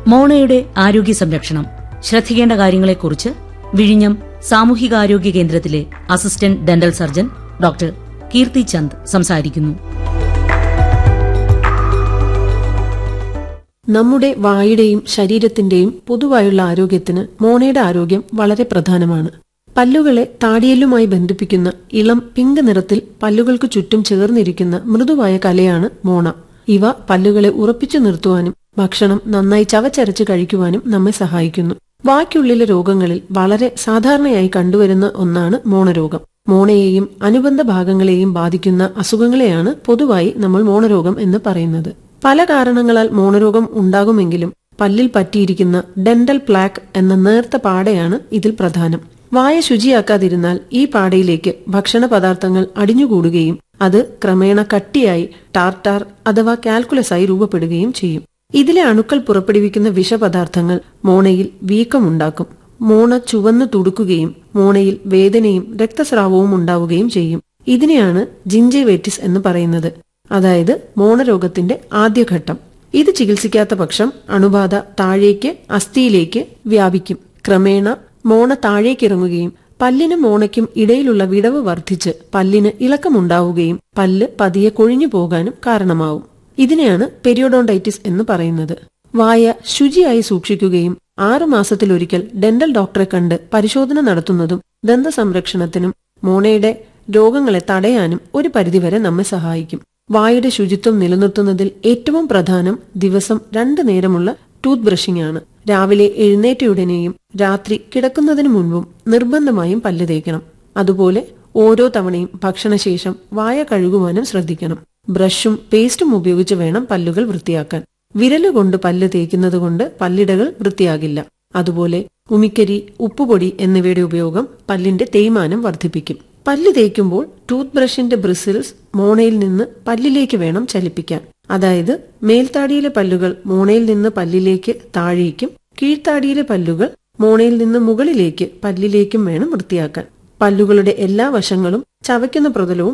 മോണയുടെ ആരോഗ്യ സംരക്ഷണം ശ്രദ്ധിക്കേണ്ട കാര്യങ്ങളെക്കുറിച്ച് വിഴിഞ്ഞം സാമൂഹികാരോഗ്യ കേന്ദ്രത്തിലെ assistant dental surgeon doctor Keerthi Chand സംസാരിക്കുന്നു നമ്മുടെ വായുടെയും ശരീരത്തിന്റെയും പൊതുവായുള്ള ആരോഗ്യത്തിന് മോണയുടെ ആരോഗ്യം വളരെ പ്രധാനമാണ് പല്ലുകളെ താടിയല്ലുമായി ബന്ധിപ്പിക്കുന്ന ഇളം പിങ്ക് നിറത്തിൽ പല്ലുകൾക്ക് ചുറ്റും ചേർന്നിരിക്കുന്ന മൃദുവായ കലയാണ് മോണ ഇവ പല്ലുകളെ ഉറപ്പിച്ചു നിർത്തുവാനും ഭക്ഷണം നന്നായി ചവച്ചരച്ച് കഴിക്കുവാനും നമ്മെ സഹായിക്കുന്നു വായ്ക്കുള്ളിലെ രോഗങ്ങളിൽ വളരെ സാധാരണയായി കണ്ടുവരുന്ന ഒന്നാണ് മോണരോഗം മോണയെയും അനുബന്ധ ഭാഗങ്ങളെയും ബാധിക്കുന്ന അസുഖങ്ങളെയാണ് പൊതുവായി നമ്മൾ മോണരോഗം എന്ന് പറയുന്നത് പല കാരണങ്ങളാൽ മോണരോഗം ഉണ്ടാകുമെങ്കിലും പല്ലിൽ പറ്റിയിരിക്കുന്ന ഡെന്റൽ പ്ലാക്ക് എന്ന നേർത്ത പാടയാണ് ഇതിൽ പ്രധാനം വായ ശുചിയാക്കാതിരുന്നാൽ ഈ പാടയിലേക്ക് ഭക്ഷണ പദാർത്ഥങ്ങൾ അടിഞ്ഞുകൂടുകയും അത് ക്രമേണ കട്ടിയായി ടാർട്ടാർ അഥവാ കാൽക്കുലസായി രൂപപ്പെടുകയും ചെയ്യും ഇതിലെ അണുക്കൾ പുറപ്പെടുവിക്കുന്ന വിഷപദാർത്ഥങ്ങൾ മോണയിൽ വീക്കമുണ്ടാക്കും മോണ ചുവന്നു തുടുക്കുകയും മോണയിൽ വേദനയും രക്തസ്രാവവും ഉണ്ടാവുകയും ചെയ്യും ഇതിനെയാണ് ജിഞ്ചൈവേറ്റിസ് എന്ന് പറയുന്നത് അതായത് മോണരോഗത്തിന്റെ ആദ്യഘട്ടം ഇത് ചികിത്സിക്കാത്ത പക്ഷം അണുബാധ താഴേക്ക് അസ്ഥിയിലേക്ക് വ്യാപിക്കും ക്രമേണ മോണ താഴേക്കിറങ്ങുകയും പല്ലിനും മോണയ്ക്കും ഇടയിലുള്ള വിടവ് വർദ്ധിച്ച് പല്ലിന് ഇളക്കമുണ്ടാവുകയും പല്ല് പതിയെ കൊഴിഞ്ഞു പോകാനും കാരണമാവും ഇതിനെയാണ് പെരിയോഡോണ്ടൈറ്റിസ് എന്ന് പറയുന്നത് വായ ശുചിയായി സൂക്ഷിക്കുകയും ആറു മാസത്തിലൊരിക്കൽ ഡെന്റൽ ഡോക്ടറെ കണ്ട് പരിശോധന നടത്തുന്നതും ദന്ത സംരക്ഷണത്തിനും മോണയുടെ രോഗങ്ങളെ തടയാനും ഒരു പരിധിവരെ നമ്മെ സഹായിക്കും വായുടെ ശുചിത്വം നിലനിർത്തുന്നതിൽ ഏറ്റവും പ്രധാനം ദിവസം രണ്ടു നേരമുള്ള ടൂത്ത് ബ്രഷിംഗ് ആണ് രാവിലെ എഴുന്നേറ്റയുടനെയും രാത്രി കിടക്കുന്നതിനു മുൻപും നിർബന്ധമായും പല്ല് തേക്കണം അതുപോലെ ഓരോ തവണയും ഭക്ഷണശേഷം വായ കഴുകുവാനും ശ്രദ്ധിക്കണം ബ്രഷും പേസ്റ്റും ഉപയോഗിച്ച് വേണം പല്ലുകൾ വൃത്തിയാക്കാൻ വിരലുകൊണ്ട് പല്ല് തേക്കുന്നത് കൊണ്ട് പല്ലിടകൾ വൃത്തിയാകില്ല അതുപോലെ ഉമിക്കരി ഉപ്പുപൊടി എന്നിവയുടെ ഉപയോഗം പല്ലിന്റെ തേയ്മാനം വർദ്ധിപ്പിക്കും പല്ല് തേക്കുമ്പോൾ ടൂത്ത് ബ്രഷിന്റെ ബ്രിസിൽസ് മോണയിൽ നിന്ന് പല്ലിലേക്ക് വേണം ചലിപ്പിക്കാൻ അതായത് മേൽത്താടിയിലെ പല്ലുകൾ മോണയിൽ നിന്ന് പല്ലിലേക്ക് താഴേക്കും കീഴ്ത്താടിയിലെ പല്ലുകൾ മോണയിൽ നിന്ന് മുകളിലേക്ക് പല്ലിലേക്കും വേണം വൃത്തിയാക്കാൻ പല്ലുകളുടെ എല്ലാ വശങ്ങളും ചവയ്ക്കുന്ന പ്രതലവും